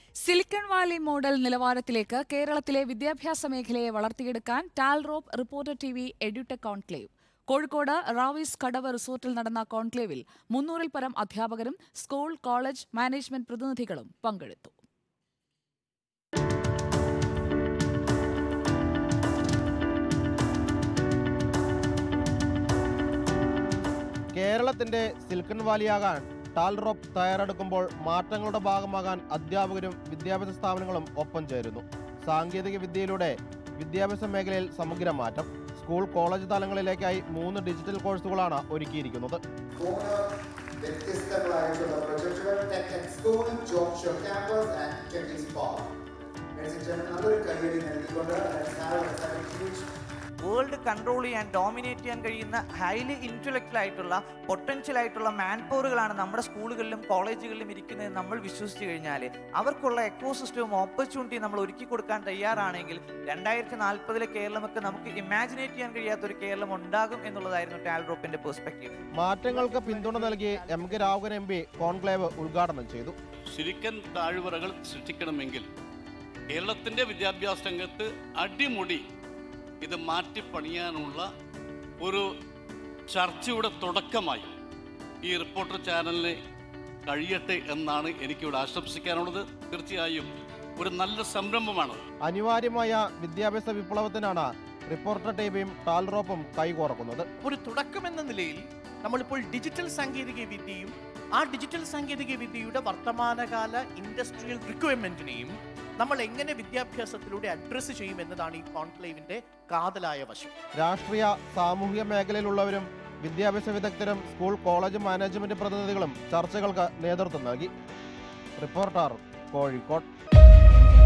silicon Valley model നിലവാരത്തിലേക്ക് കേരളത്തിലെ വിദ്യാഭ്യാസ മേഖലയെ വളർത്തിയെടുക്കാൻ Talrop reporter T V edutech conclave Kozhikode Raviz Kadavu റിസോർട്ടിൽ നടന്ന കോൺക്ലേവിൽ മുന്നൂറിൽ പരം അധ്യാപകരും സ്കൂൾ കോളേജ് മാനേജ്മെന്റ് പ്രതിനിധികളും പങ്കെടുത്തു കേരളത്തിന്റെ സിൽക്കൺ വാലിയാകാൻ ടാൽറോപ്പ് തയ്യാറെടുക്കുമ്പോൾ മാറ്റങ്ങളുടെ ഭാഗമാകാൻ അധ്യാപകരും വിദ്യാഭ്യാസ സ്ഥാപനങ്ങളും ഒപ്പം ചേരുന്നു സാങ്കേതിക വിദ്യയിലൂടെ വിദ്യാഭ്യാസ മേഖലയിൽ സമഗ്ര മാറ്റം സ്കൂൾ കോളേജ് തലങ്ങളിലേക്കായി മൂന്ന് ഡിജിറ്റൽ കോഴ്സുകളാണ് ഒരുക്കിയിരിക്കുന്നത് മൂന്ന് വ്യത്യസ്തങ്ങളായിട്ടുള്ള പ്രൊജക്ടുകൾ tech school job show campus and technics park നല്ലൊരു കയ്യടി നൽകിക്കൊണ്ട് let's have a huge world control ചെയ്യാൻ ഡോമിനേറ്റ് ചെയ്യാൻ കഴിയുന്ന ഹൈലി ഇൻ്റലക്ച്വൽ ആയിട്ടുള്ള പൊട്ടൻഷ്യൽ ആയിട്ടുള്ള മാൻ പവറുകളാണ് നമ്മുടെ സ്കൂളുകളിലും കോളേജുകളിലും ഇരിക്കുന്നത് നമ്മൾ വിശ്വസിച്ച് കഴിഞ്ഞാൽ അവർക്കുള്ള എക്കോസിസ്റ്റവും ഓപ്പർച്യൂണിറ്റിയും നമ്മൾ ഒരുക്കി കൊടുക്കാൻ തയ്യാറാണെങ്കിൽ രണ്ടായിരത്തി നാൽപ്പതിലെ കേരളമൊക്കെ നമുക്ക് ഇമാജിനേറ്റ് ചെയ്യാൻ കഴിയാത്ത ഒരു കേരളം ഉണ്ടാകും എന്നുള്ളതായിരുന്നു ടാൽറോപ്പിന്റെ പെർസ്പെക്റ്റീവ് മാറ്റങ്ങൾക്ക് പിന്തുണ നൽകി M K Raghavan M P conclave ഉദ്ഘാടനം ചെയ്തു സിലിക്കൻ താഴ്വരകൾ സൃഷ്ടിക്കണമെങ്കിൽ കേരളത്തിൻ്റെ വിദ്യാഭ്യാസ രംഗത്ത് അടിമുടി ഇത് മാറ്റിപ്പണിയാനുള്ള ഒരു ചർച്ചയുടെ തുടക്കമായി ഈ റിപ്പോർട്ടർ ചാനലിന് കഴിയട്ടെ എന്നാണ് എനിക്കിവിടെ ആശംസിക്കാനുള്ളത് തീർച്ചയായും ഒരു നല്ല സംരംഭമാണ് അനിവാര്യമായ വിദ്യാഭ്യാസ വിപ്ലവത്തിനാണ് റിപ്പോർട്ടർ ടിവിയും ടാൽറോപ്പും കൈകോർക്കുന്നത് ഒരു തുടക്കമെന്ന നിലയിൽ നമ്മളിപ്പോൾ ഡിജിറ്റൽ സാങ്കേതിക വിദ്യയും ആ ഡിജിറ്റൽ സാങ്കേതിക വിദ്യയുടെ വർത്തമാനകാല ഇൻഡസ്ട്രിയൽ റിക്വയർമെന്റിനെയും നമ്മൾ എങ്ങനെ വിദ്യാഭ്യാസത്തിലൂടെ അഡ്രസ്സ് ചെയ്യും എന്നതാണ് ഈ കോൺക്ലേവിന്റെ കാതലായ വശം രാഷ്ട്രീയ സാമൂഹിക മേഖലയിലുള്ളവരും വിദ്യാഭ്യാസ വിദഗ്ധരും സ്കൂൾ കോളേജ് മാനേജ്മെന്റ് പ്രതിനിധികളും ചർച്ചകൾക്ക് നേതൃത്വം നൽകി റിപ്പോർട്ടർ കോഴിക്കോട്